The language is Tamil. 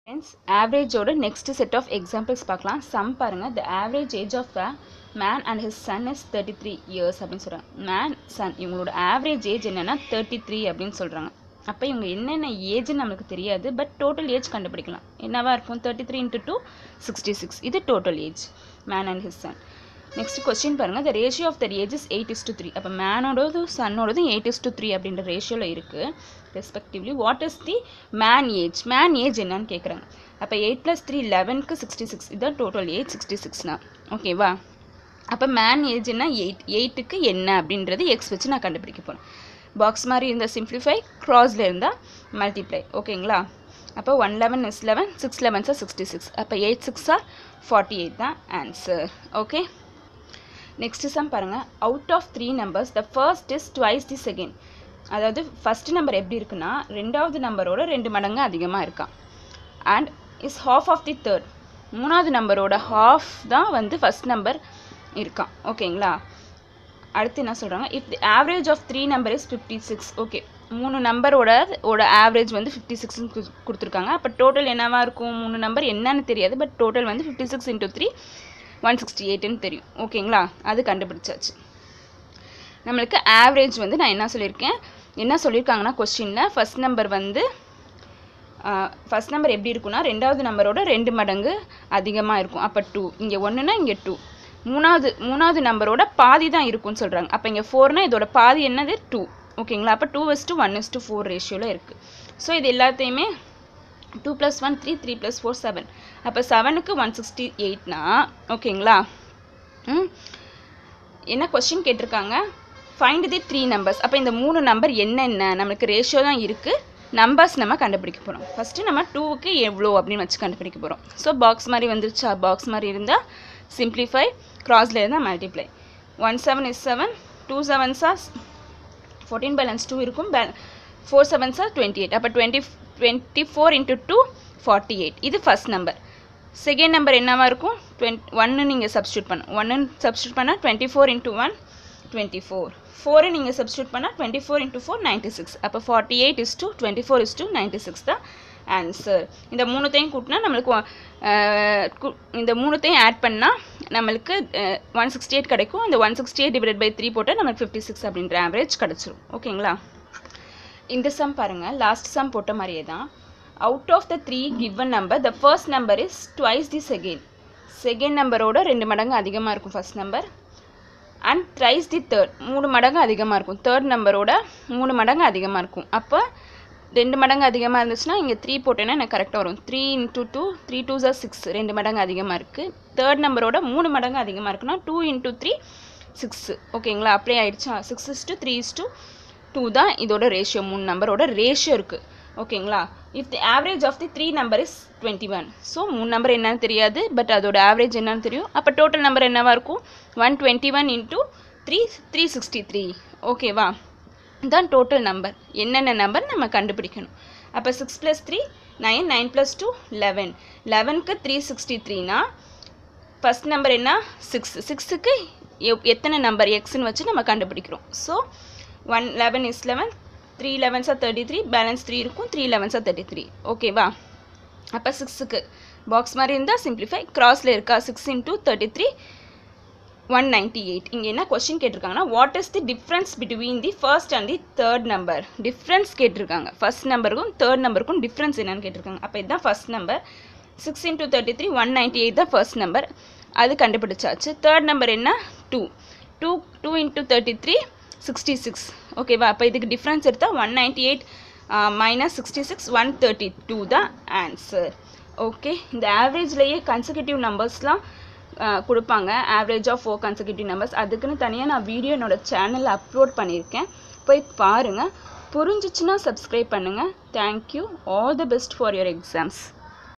ஃப்ரெண்ட்ஸ் ஆவரேஜோட நெக்ஸ்ட் செட் ஆஃப் எக்ஸாம்பிள்ஸ் பார்க்கலாம் சம் பாருங்கள் the average age of a man and his son is thirty three years அப்படின்னு சொல்கிறாங்க மேன் சன் இவங்களோட ஆவரேஜ் ஏஜ் என்னென்னா தேர்ட்டி த்ரீ அப்படின்னு சொல்கிறாங்க அப்போ இவங்க என்னென்ன ஏஜ்னு நம்மளுக்கு தெரியாது பட் டோட்டல் ஏஜ் கண்டுபிடிக்கலாம் என்னவா இருக்கும் thirty three into two sixty six இது total age man and his son next question பாருங்கள் the ratio of their age is eight is to three அப்போ மேனோடதும் சன்னோடதும் எயிட் இஸ் டு த்ரீ அப்படின்ற ரேஷியோவில் இருக்குது respectively what is the man age man age என்னன்னு கேட்குறாங்க அப்போ எயிட் ப்ளஸ் த்ரீ லெவனுக்கு சிக்ஸ்டி சிக்ஸ் இதுதான் டோட்டல் ஏஜ் சிக்ஸ்டி சிக்ஸ்னா ஓகேவா அப்போ மேன் ஏஜ்னா எயிட் எயிட்டுக்கு என்ன அப்படின்றது எக்ஸ் வச்சு நான் கண்டுபிடிக்க போகிறேன் பாக்ஸ் மாதிரி இருந்தால் சிம்ப்ளிஃபை க்ராஸில் இருந்தால் மல்டிப்ளை ஓகேங்களா அப்போ one eleven is eleven six லெவன்ஸாக சிக்ஸ்டி சிக்ஸ் அப்போ எயிட் சிக்ஸாக ஃபார்ட்டி எயிட் தான் ஆன்சர் ஓகே நெக்ஸ்ட் சம் பாருங்கள் out of three numbers the first is twice the second அதாவது ஃபஸ்ட் நம்பர் எப்படி இருக்குன்னா ரெண்டாவது நம்பரோட ரெண்டு மடங்கு அதிகமாக இருக்கான் and is half of the third மூணாவது நம்பரோட ஹாஃப் தான் வந்து ஃபஸ்ட் நம்பர் இருக்கான் ஓகேங்களா அடுத்து என்ன சொல்கிறாங்க if the average of three number is fifty six okay மூணு நம்பரோட ஓட ஆவரேஜ் வந்து ஃபிஃப்டி சிக்ஸ்னு கொடுத்துருக்காங்க அப்போ டோட்டல் என்னவாக இருக்கும் மூணு நம்பர் என்னன்னு தெரியாது பட் டோட்டல் வந்து fifty six into three one sixty எயிட்டுன்னு தெரியும் ஓகேங்களா அது கண்டுபிடிச்சாச்சு நம்மளுக்கு ஆவரேஜ் வந்து நான் என்ன சொல்லியிருக்கேன் என்ன சொல்லியிருக்காங்கன்னா கொஸ்டினில் ஃபஸ்ட் நம்பர் வந்து ஃபஸ்ட் நம்பர் எப்படி இருக்குன்னா ரெண்டாவது நம்பரோட ரெண்டு மடங்கு அதிகமாக இருக்கும் அப்போ டூ இங்கே ஒன்றுனா இங்கே டூ மூணாவது மூணாவது நம்பரோட பாதி தான் இருக்கும்னு சொல்கிறாங்க அப்போ இங்கே ஃபோர்னால் இதோட பாதி என்னது டூ ஓகேங்களா அப்போ two is to one is to four ரேஷியோவில் இருக்குது ஸோ இது எல்லாத்தையுமே two plus one three three plus four seven அப்போ செவனுக்கு ஒன் சிக்ஸ்டி எயிட்னா ஓகேங்களா ம் என்ன கொஸ்டின் கேட்டிருக்காங்க ஃபைண்ட் தி த்ரீ நம்பர்ஸ் அப்போ இந்த மூணு நம்பர் என்னென்ன நம்மளுக்கு ரேஷியோ தான் இருக்குது நம்பர்ஸ் நம்ம கண்டுபிடிக்க போகிறோம் ஃபஸ்ட்டு நம்ம டூவுக்கு எவ்வளோ அப்படின்னு வச்சு கண்டுபிடிக்க போகிறோம் ஸோ பாக்ஸ் மாதிரி வந்துருச்சா பாக்ஸ் மாதிரி இருந்தால் சிம்ப்ளிஃபை க்ராஸில் இருந்தால் multiply one seven is seven two செவன்ஸா ஃபோர்டீன் பேலன்ஸ் டூ இருக்கும் பே ஃபோர் செவன்ஸா டுவெண்ட்டி எயிட் அப்போ twenty twenty four into two forty eight இது ஃபஸ்ட் நம்பர் செகண்ட் நம்பர் என்னவா இருக்கும் டுவெண்ட் ஒன்று நீங்கள் சப்ஸ்டியூட் பண்ண ஒன்று சப்ஸ்டியூட் பண்ணால் twenty four into one twenty four four நீங்கள் சப்ஸ்டியூட் பண்ணால் twenty four into four ninety six அப்போ forty eight is two twenty four is two ninety six தான் ஆன்சர் இந்த மூணுத்தையும் கூட்டினா நம்மளுக்கு இந்த மூணுத்தையும் ஆட் பண்ணால் நம்மளுக்கு ஒன் சிக்ஸ்டி எயிட் கிடைக்கும் இந்த one sixty eight divide by three போட்டால் நம்மளுக்கு ஃபிஃப்டி சிக்ஸ் அப்படின்ற ஆவரேஜ் கிடச்சிரும் ஓகேங்களா இந்த சம் பாருங்கள் லாஸ்ட் சம் போட்ட மாதிரியே தான் out of the three given number the first number is twice the second second நம்பரோட ரெண்டு மடங்கு அதிகமாக இருக்கும் first number and thrice the third மூணு மடங்கு அதிகமாக இருக்கும் தேர்ட் நம்பரோட மூணு மடங்கு அதிகமாக இருக்கும் அப்போ ரெண்டு மடங்கு அதிகமாக இருந்துச்சுன்னா இங்கே த்ரீ போட்டேன்னா எனக்கு கரெக்டாக வரும் three into two three two ஜார் சிக்ஸ் ரெண்டு மடங்கு அதிகமாக இருக்குது தேர்ட் நம்பரோட மூணு மடங்கு அதிகமாக இருக்குன்னா டூ இன்ட்டு த்ரீ சிக்ஸு ஓகேங்களா அப்படியே ஆயிடுச்சா six is two three is two two தான் இதோட ரேஷியோ மூணு நம்பரோட ரேஷியோ இருக்குது ஓகேங்களா if the average of the three number is twenty one so மூணு நம்பர் என்னன்னு தெரியாது பட் அதோட ஆவரேஜ் என்னன்னு தெரியும் அப்போ டோட்டல் நம்பர் என்னவாக இருக்கும் one twenty one into three three sixty three ஓகேவா தான் டோட்டல் நம்பர் என்னென்ன நம்பர் நம்ம கண்டுபிடிக்கணும் அப்போ six plus three nine nine plus two eleven லெவனுக்கு த்ரீ சிக்ஸ்டி த்ரீனா ஃபஸ்ட் நம்பர் என்ன சிக்ஸ் சிக்ஸுக்கு எத்தனை நம்பர் எக்ஸ்ன்னு வச்சு நம்ம கண்டுபிடிக்கிறோம் so one eleven is eleven three லெவன்ஸாக தேர்ட்டி த்ரீ பேலன்ஸ் த்ரீ இருக்கும் த்ரீ லெவன்ஸாக தேர்ட்டி த்ரீ ஓகேவா அப்போ சிக்ஸுக்கு பாக்ஸ் மாதிரி இருந்தால் சிம்ப்ளிஃபை க்ராஸில் இருக்கா six into thirty three one ninety eight இங்கே என்ன கொஸ்டின் கேட்டிருக்காங்கன்னா what is the difference between the first and the third number difference கேட்டிருக்காங்க ஃபர்ஸ்ட் நம்பருக்கும் தேர்ட் நம்பருக்கும் டிஃப்ரென்ஸ் என்னன்னு கேட்டிருக்காங்க அப்போ இதுதான் first number six into thirty three one ninety eight தான் ஃபர்ஸ்ட் நம்பர் அது கண்டுபிடிச்சாச்சு தேர்ட் நம்பர் என்ன two two two into thirty three sixty six ஓகேவா அப்போ இதுக்கு டிஃப்ரென்ஸ் எடுத்தால் one ninety eight minus sixty six one thirty two தான் ஆன்சர் ஓகே இந்த ஆவரேஜ்லேயே கன்சர்கேட்டிவ் நம்பர்ஸ்லாம் கொடுப்பாங்க average of four consecutive numbers அதுக்குன்னு தனியாக நான் வீடியோ என்னோடய சேனலில் அப்லோட் பண்ணியிருக்கேன் போய் பாருங்கள் புரிஞ்சிச்சுன்னா சப்ஸ்கிரைப் பண்ணுங்கள் thank you all the best for your exams